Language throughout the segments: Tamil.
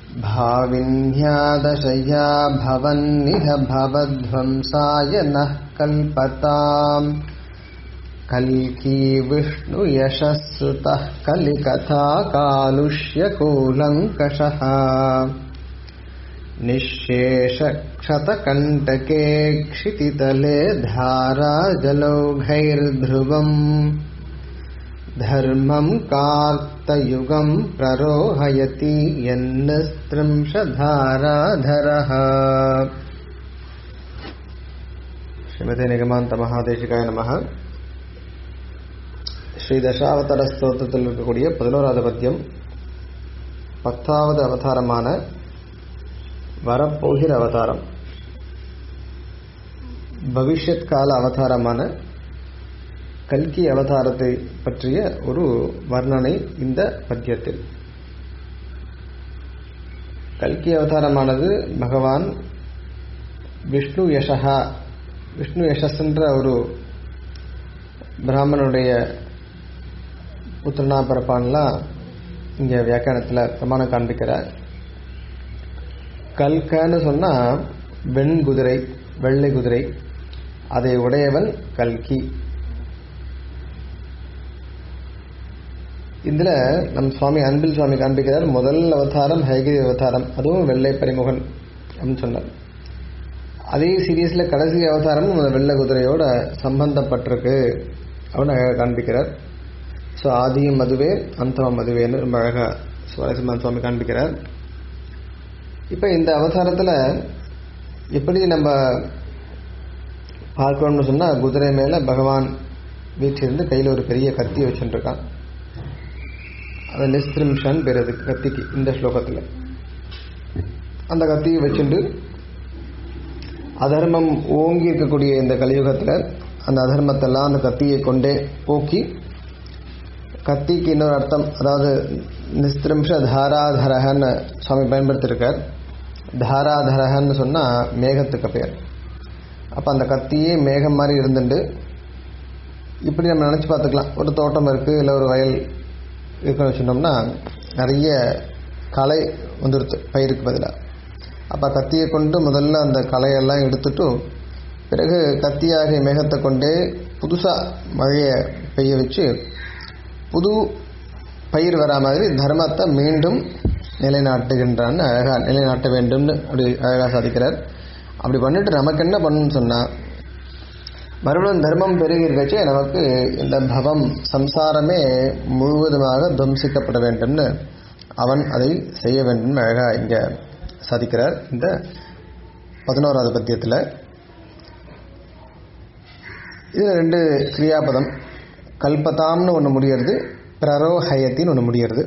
भाविन्यादशया भवन्निह भवध्वंसाय नः कल्पताम् कल्की विष्णुयशस्सुतः कलिकथा कालुष्यकूलङ्कषः निःशेषक्षतकण्टके क्षितितले धाराजलौघैर्ध्रुवम् धर्मम् कार्तयुगम् प्ररोहयति यन्नस्त्रिंशधाराधरः श्रीमते நிகமாந்தமகாதேசிகாய நமः ஸ்ரீ தசாவதார ஸ்தோத்திரத்தில் இருக்கக்கூடிய பதினோராவது பத்தியம் பத்தாவது அவதாரமான வரப்போகிற அவதாரம் பவிஷ்யத் கால அவதாரமான கல்கி அவதாரத்தை பற்றிய ஒரு வர்ணனை இந்த பத்தியத்தில் கல்கி அவதாரமானது பகவான் விஷ்ணு யசகா விஷ்ணு யசஸ்ன்ற ஒரு பிராமணனுடைய புத்திரனா பிறப்பான்லாம் இங்கே வியாக்கியானத்தில் பிரமாணம் காண்பிக்கிறார் கல்கன்னு சொன்னால் வெண் குதிரை வெள்ளை குதிரை அதை உடையவன் கல்கி இதில் நம் சுவாமி அன்பில் சுவாமி காண்பிக்கிறார் முதல் அவதாரம் ஹைகிரி அவதாரம் அதுவும் வெள்ளை பரிமுகன் அப்படின்னு சொன்னார் அதே சீரியஸில் கடைசி அவதாரமும் அந்த வெள்ளை குதிரையோட சம்பந்தப்பட்டிருக்கு அப்படின்னு அழகாக காண்பிக்கிறார் ஸோ ஆதியும் அதுவே அந்தமம் அதுவேன்னு ரொம்ப அழகாக சுவாரசிமான் சுவாமி காண்பிக்கிறார் இப்போ இந்த அவதாரத்தில் எப்படி நம்ம பார்க்கணும்னு சொன்னால் குதிரை மேலே பகவான் வீட்டிலிருந்து கையில் ஒரு பெரிய கத்தி வச்சுட்டுருக்கான் அது நிஸ்திரிம்ஷன் பேர் அது கத்திக்கு இந்த ஸ்லோகத்தில் அந்த கத்தியை வச்சுட்டு அதர்மம் ஓங்கி இருக்கக்கூடிய இந்த கலியுகத்தில் அந்த அதர்மத்தெல்லாம் அந்த கத்தியை கொண்டே போக்கி கத்திக்கு இன்னொரு அர்த்தம் அதாவது நிஸ்திரிம்ஷ தாராதரகன்னு சுவாமி பயன்படுத்தியிருக்கார் தாராதரகன்னு சொன்னால் மேகத்துக்கு பேர் அப்போ அந்த கத்தியே மேகம் மாதிரி இருந்துட்டு இப்படி நம்ம நினச்சி பார்த்துக்கலாம் ஒரு தோட்டம் இருக்குது இல்லை ஒரு வயல் இருக்குன்னு வச்சுட்டோம்னா நிறைய களை வந்துடுது பயிருக்கு பதிலாக அப்போ கத்தியை கொண்டு முதல்ல அந்த களையெல்லாம் எடுத்துட்டு பிறகு கத்தியாகிய மேகத்தை கொண்டே புதுசாக மழையை பெய்ய வச்சு புது பயிர் வரா மாதிரி தர்மத்தை மீண்டும் நிலைநாட்டுகின்றான்னு அழகாக நிலைநாட்ட வேண்டும்னு அப்படி அழகாக சாதிக்கிறார் அப்படி பண்ணிட்டு நமக்கு என்ன பண்ணணும்னு சொன்னால் மறுபடியும் தர்மம் பெருகி இருக்கச்சே நமக்கு இந்த பவம் சம்சாரமே முழுவதுமாக துவம்சிக்கப்பட வேண்டும்னு அவன் அதை செய்ய வேண்டும்னு அழகாக இங்கே சாதிக்கிறார் இந்த பதினோராவது பத்தியத்தில் இதில் ரெண்டு கிரியாபதம் கல்பதாம்னு ஒன்று முடியறது பிரரோஹயத்தின்னு ஒன்று முடியறது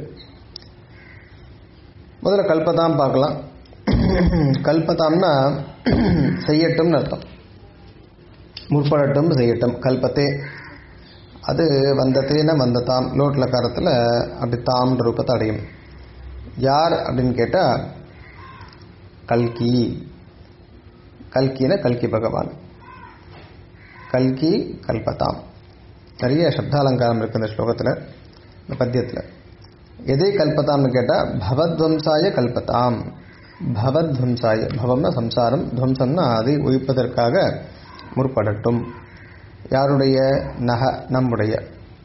முதல்ல கல்பதாம் பார்க்கலாம் கல்பதாம்னா செய்யட்டும்னு அர்த்தம் முற்படட்டும் செய்யட்டும் கல்பத்தே அது வந்தத்தேன வந்ததாம் லோட்ல காரத்தில் அப்படி தாம் ரூபத்தை அடையும் யார் அப்படின்னு கேட்டால் கல்கி கல்கின கல்கி பகவான் கல்கி கல்பதாம் நிறைய சப்தாலங்காரம் இருக்கு இந்த ஸ்லோகத்தில் இந்த பத்தியத்தில் எதை கல்பதாம்னு கேட்டால் பவத்வம்சாய கல்பதாம் பவத்வம்சாய பவம்னா சம்சாரம் துவம்சம்னா அதை ஒழிப்பதற்காக முற்படட்டும் யாருடைய நக நம்முடைய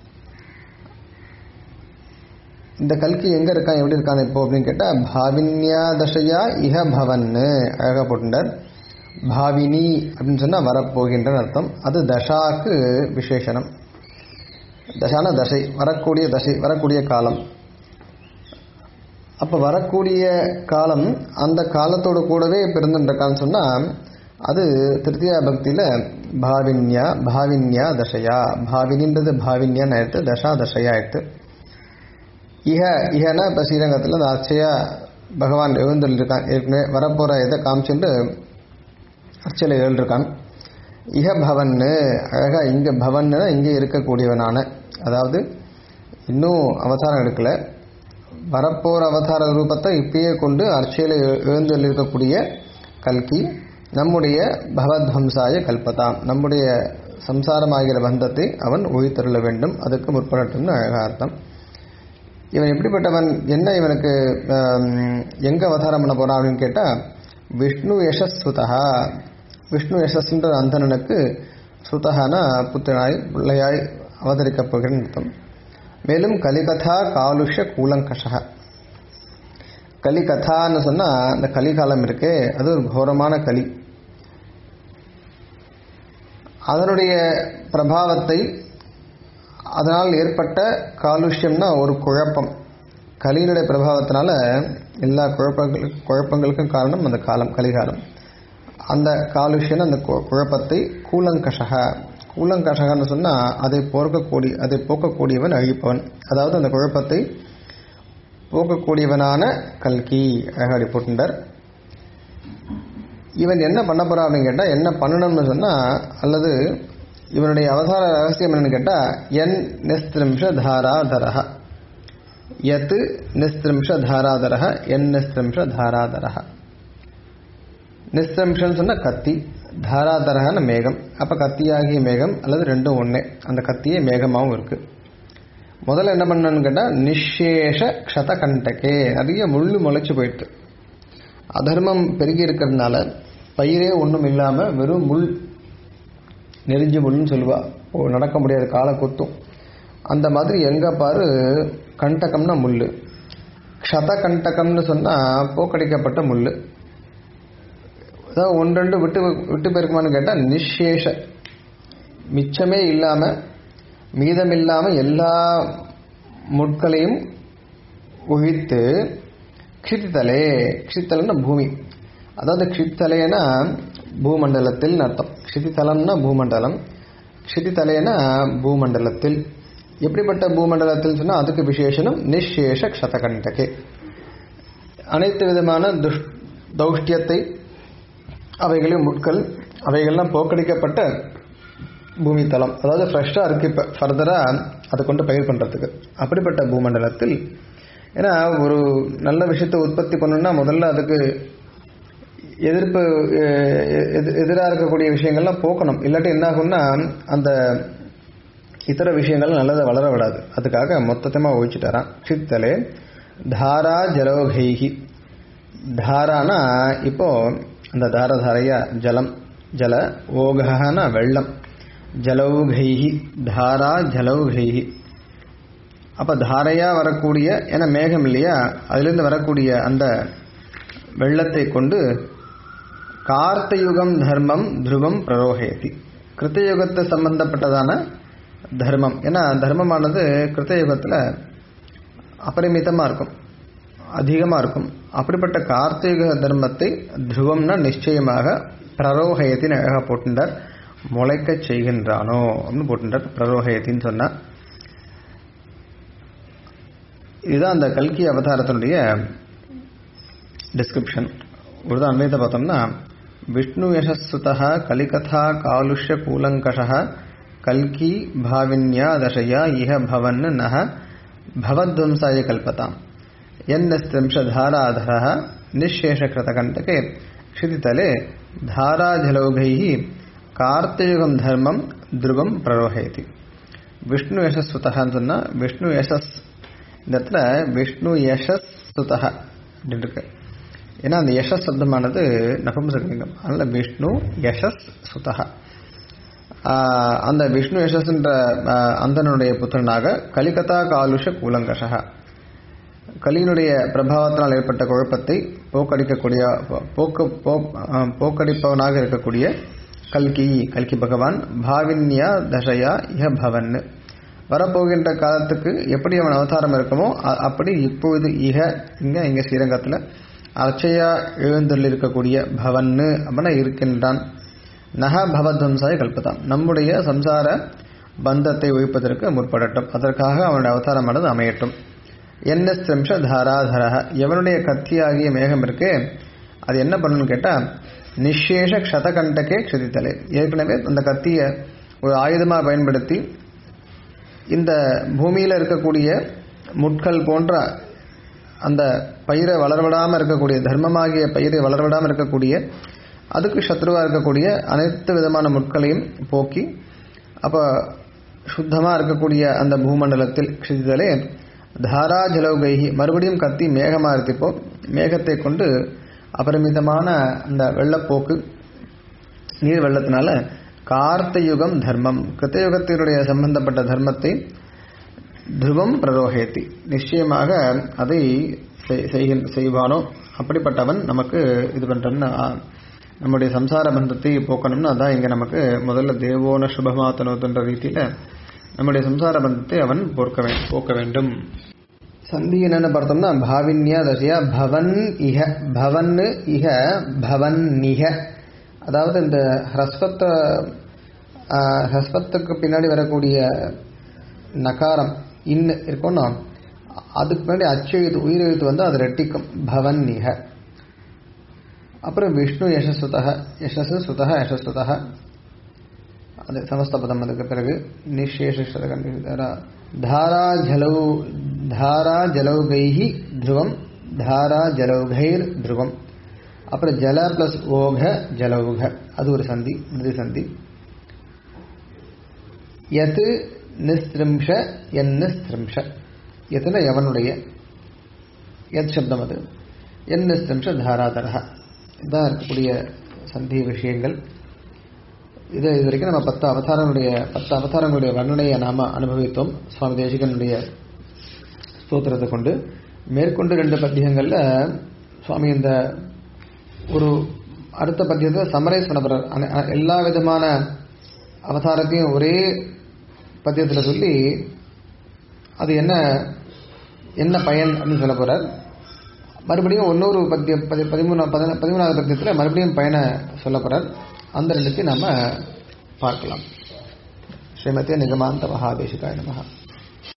இந்த கல்கி எங்கே இருக்கான் எப்படி இருக்கான் இப்போ அப்படின்னு கேட்டால் பாவின்யா தசையா இஹ பவன்னு அழகாக போட்டுட்டார் பாவினி அப்படின்னு சொன்னால் வரப்போகின்ற அர்த்தம் அது தசாக்கு விசேஷனம் தசான தசை வரக்கூடிய தசை வரக்கூடிய காலம் அப்போ வரக்கூடிய காலம் அந்த காலத்தோடு கூடவே பிறந்துருக்கான்னு சொன்னால் அது திருத்தியா பக்தியில் பாவின்யா பாவின்யா தசையா பாவினின்றது பாவின்யான்னு ஆயிடுத்து தசா தசையா ஆயிடுத்து இஹ இஹனா இப்போ ஸ்ரீரங்கத்தில் அந்த அர்ச்சையா பகவான் எழுந்துள்ளிருக்கான் ஏற்கனவே வரப்போகிற இதை காமிச்சுட்டு அர்ச்சையில் எழுந்திருக்கான் இஹ பவன்னு அழகாக இங்கே பவன்னு இங்கே இருக்கக்கூடியவனான அதாவது இன்னும் அவதாரம் எடுக்கலை வரப்போகிற அவதார ரூபத்தை இப்பயே கொண்டு அர்ச்சையில் எழுந்து இருக்கக்கூடிய கல்கி நம்முடைய பவத்வம்சாய கல்பதாம் நம்முடைய சம்சாரமாகிற பந்தத்தை அவன் ஒழித்தருள வேண்டும் அதுக்கு முற்படட்டும்னு அழகாக அர்த்தம் இவன் எப்படிப்பட்டவன் என்ன இவனுக்கு எங்க அவதாரம் பண்ண போறான் அப்படின்னு கேட்டா விஷ்ணு யசஸ் சுதா விஷ்ணு யசஸ்ன்ற அந்தணனுக்கு சுதகான புத்திரனாய் பிள்ளையாய் அவதரிக்கப் போகிறேன் அர்த்தம் மேலும் கலிகதா காலுஷ்ய கூலங்கஷக கலிகதான்னு சொன்னா அந்த கலிகாலம் இருக்கே அது ஒரு கோரமான கலி அதனுடைய பிரபாவத்தை அதனால் ஏற்பட்ட காலுஷ்யம்னா ஒரு குழப்பம் கலியினுடைய பிரபாவத்தினால எல்லா குழப்பங்கள் குழப்பங்களுக்கும் காரணம் அந்த காலம் கலிகாலம் அந்த காலுஷ்யன் அந்த குழப்பத்தை கூலங்கஷக கூலங்கஷகன்னு சொன்னால் அதை போக்கக்கூடிய அதை போக்கக்கூடியவன் அழிப்பவன் அதாவது அந்த குழப்பத்தை போக்கக்கூடியவனான கல்கி அழகாடி போட்டுண்டார் இவன் என்ன பண்ண போறான் அப்படின்னு கேட்டால் என்ன பண்ணணும்னு சொன்னால் அல்லது இவனுடைய அவதார ரகசியம் என்னன்னு கேட்டால் என் நிஸ்திரிம்ஷ தாராதரக எத்து நிஸ்திரிம்ஷ தாராதரக என் நிஸ்திரிம்ஷ தாராதரக நிஸ்திரிம்ஷன்னு சொன்னால் கத்தி தாராதரகன மேகம் அப்போ கத்தியாகிய மேகம் அல்லது ரெண்டும் ஒன்றே அந்த கத்தியே மேகமாகவும் இருக்குது முதல்ல என்ன பண்ணணும்னு கேட்டால் நிஷேஷ க்ஷத கண்டகே நிறைய முள் முளைச்சு போயிடுது அதர்மம் பெருகி இருக்கிறதுனால பயிரே ஒன்றும் இல்லாமல் வெறும் முள் நெறிஞ்சு முள்னு சொல்லுவா ஓ நடக்க முடியாத காலை குத்தும் அந்த மாதிரி எங்கே பாரு கண்டகம்னா முள் க்ஷத கண்டகம்னு சொன்னால் போக்கடிக்கப்பட்ட முள் அதாவது ஒன்று ரெண்டு விட்டு விட்டு போயிருக்குமான்னு கேட்டால் நிஷேஷ மிச்சமே இல்லாமல் மீதம் இல்லாமல் எல்லா முட்களையும் ஒழித்து க்ஷித்தலே க்ஷித்தலன்னா பூமி அதாவது க்ஷித்தலேனா பூமண்டலத்தில் அர்த்தம் க்ஷிதிதலம்னா பூமண்டலம் க்ஷிதிதலேனா பூமண்டலத்தில் எப்படிப்பட்ட பூமண்டலத்தில் சொன்னால் அதுக்கு விசேஷனம் நிஷேஷ க்ஷதகண்டகே அனைத்து விதமான துஷ் தௌஷ்டியத்தை அவைகளின் முட்கள் அவைகள்லாம் போக்கடிக்கப்பட்ட பூமி தளம் அதாவது ஃப்ரெஷ்ஷாக இருக்குது இப்போ ஃபர்தராக அதை கொண்டு பயிர் பண்ணுறதுக்கு அப்படிப்பட்ட பூமண்டலத்தில் ஏன்னா ஒரு நல்ல விஷயத்தை உற்பத்தி பண்ணணும்னா முதல்ல அதுக்கு எதிர்ப்பு எதிராக இருக்கக்கூடிய விஷயங்கள்லாம் போக்கணும் இல்லாட்டி என்ன ஆகும்னா அந்த இதர விஷயங்கள் நல்லதை வளர விடாது அதுக்காக மொத்தத்தமாக ஒழிச்சுட்டாரான் சித்தலே தாரா ஜலோகைஹி தாரானா இப்போ அந்த தாரதாரையா ஜலம் ஜல ஓகனா வெள்ளம் ஜலௌகைஹி தாரா ஜலௌகைஹி அப்போ தாரையாக வரக்கூடிய ஏன்னா மேகம் இல்லையா அதுலேருந்து வரக்கூடிய அந்த வெள்ளத்தை கொண்டு கார்த்தயுகம் தர்மம் துருவம் பிரரோகேதி கிருத்தயுகத்தை சம்பந்தப்பட்டதான தர்மம் ஏன்னா தர்மமானது கிருத்தயுகத்தில் அபரிமிதமாக இருக்கும் அதிகமாக இருக்கும் அப்படிப்பட்ட கார்த்திக தர்மத்தை துருவம்னா நிச்சயமாக பிரரோகயத்தின் அழகாக போட்டுட்டார் முளைக்க செய்கின்றானோ அப்படின்னு போட்டுட்டார் பிரரோகயத்தின்னு சொன்னார் இதுதான் அந்த கல்கி அவதாரத்தினுடைய டிஸ்கிரிப்ஷன் ஒரு தான் அன்வயத்தை பார்த்தோம்னா விஷ்ணு யசஸ்சுதா கலிகதா காலுஷ்ய கூலங்கஷ கல்கி பாவின்யா தசையா இஹ பவன் நக பவத்வம்சாய கல்பதாம் என்னிஸ்திரிம்ஷதாராதர நிஷேஷகிருதகண்டகே க்ஷிதிதலே தாராஜலௌகைः கார்த்தயுகம் தர்மம் துருவம் பிரரோகயதி விஷ்ணு யசஸ்வதான்னு சொன்னால் விஷ்ணு யசஸ் இந்த இடத்துல விஷ்ணு யசஸ் சுதக அப்படின்னு இருக்கு ஏன்னா அந்த யசஸ் சப்தமானது நபும்சகலிங்கம் அதனால் விஷ்ணு யசஸ் சுதக அந்த விஷ்ணு யசஸ்ன்ற அந்தனுடைய புத்திரனாக கலிகதா காலுஷ கூலங்கஷக கலியினுடைய பிரபாவத்தினால் ஏற்பட்ட குழப்பத்தை போக்கடிக்கக்கூடிய போக்கு போக்கடிப்பவனாக இருக்கக்கூடிய கல்கி கல்கி பகவான் பாவின்யா தசையா இஹ பவன் வரப்போகின்ற காலத்துக்கு எப்படி அவன் அவதாரம் இருக்குமோ அப்படி இப்பொழுது இக இங்க இங்க ஸ்ரீரங்கத்தில் அர்ச்சையா எழுந்தருள் இருக்கக்கூடிய பவன்னு அப்படின்னா இருக்கின்றான் நக பவத்வம்சாய கல்பதாம் நம்முடைய சம்சார பந்தத்தை ஒழிப்பதற்கு முற்படட்டும் அதற்காக அவனுடைய அவதாரமானது அமையட்டும் என்எஸ் திரிம்ஷ தாராதரக எவனுடைய கத்தியாகிய மேகம் இருக்கு அது என்ன பண்ணணும்னு கேட்டால் நிஷேஷ க்ஷதகண்டக்கே க்ஷதித்தலை ஏற்கனவே அந்த கத்தியை ஒரு ஆயுதமாக பயன்படுத்தி இந்த பூமியில் இருக்கக்கூடிய முட்கள் போன்ற அந்த பயிரை வளரவிடாமல் இருக்கக்கூடிய தர்மமாகிய பயிரை வளரவிடாமல் இருக்கக்கூடிய அதுக்கு சத்ருவாக இருக்கக்கூடிய அனைத்து விதமான முட்களையும் போக்கி அப்போ சுத்தமாக இருக்கக்கூடிய அந்த பூமண்டலத்தில் க்ஷிதிதலே தாரா ஜலௌகைஹி மறுபடியும் கத்தி மேகமாக இருத்திப்போ மேகத்தை கொண்டு அபரிமிதமான அந்த வெள்ளப்போக்கு நீர் வெள்ளத்தினால கார்த்தயுகம் தர்மம் கிருத்தயுகத்தினுடைய சம்பந்தப்பட்ட தர்மத்தை துருவம் பிரரோகேத்தி நிச்சயமாக அதை செய்வானோ அப்படிப்பட்டவன் நமக்கு இது பண்றன்னு நம்முடைய சம்சார பந்தத்தை போக்கணும்னு அதான் இங்க நமக்கு முதல்ல தேவோன சுபமாத்தனோத்துன்ற ரீதியில நம்முடைய சம்சார பந்தத்தை அவன் போக்க போக்க வேண்டும் சந்தி என்னன்னு பார்த்தோம்னா பாவின்யா தசையா பவன் இஹ பவன் இஹ பவன் நிக அதாவது இந்த ஹ்ரஸ்வத்தை ஹஸ்வத்துக்கு பின்னாடி வரக்கூடிய நகாரம் இன்னு இருக்கும்னா அதுக்கு பின்னாடி அச்சு எழுத்து உயிர் எழுத்து வந்து அது ரெட்டிக்கும் பவன் நிக அப்புறம் விஷ்ணு யசஸ்வத யசஸ் சுத யசஸ்வத அது சமஸ்த பதம் அதுக்கு பிறகு நிஷேஷ தாரா ஜலௌ தாரா ஜலௌகைஹி துருவம் தாரா ஜலௌகைர் துருவம் அப்புறம் ஜல பிளஸ் ஓக ஜலௌக அது ஒரு சந்தி மிருதி சந்தி எது நிஸ்திரிம்ஷ என் நிஸ்திரிம்ஷ எதுனா எவனுடைய எத் சப்தம் அது என் நிஸ்திரிம்ஷ தாராதரக இதான் இருக்கக்கூடிய சந்தி விஷயங்கள் இது இது வரைக்கும் நம்ம பத்து அவதாரங்களுடைய பத்து அவதாரங்களுடைய வர்ணனையை நாம அனுபவித்தோம் சுவாமி தேசிகனுடைய ஸ்தோத்திரத்தை கொண்டு மேற்கொண்டு ரெண்டு பத்தியங்கள்ல சுவாமி இந்த ஒரு அடுத்த பத்தியத்தில் சமரைஸ் பண்ண போறார் எல்லா விதமான அவதாரத்தையும் ஒரே பத்தியத்தில் சொல்லி அது என்ன என்ன பயன் அப்படின்னு சொல்ல போறார் மறுபடியும் இன்னொரு பத்திய பதிமூணா பதிமூணாவது பத்தியத்தில் மறுபடியும் பயனை சொல்ல போறார் அந்த ரெண்டுத்தையும் நாம பார்க்கலாம் ஸ்ரீமதி நிகமாந்த மகாதேசிகாய நமகா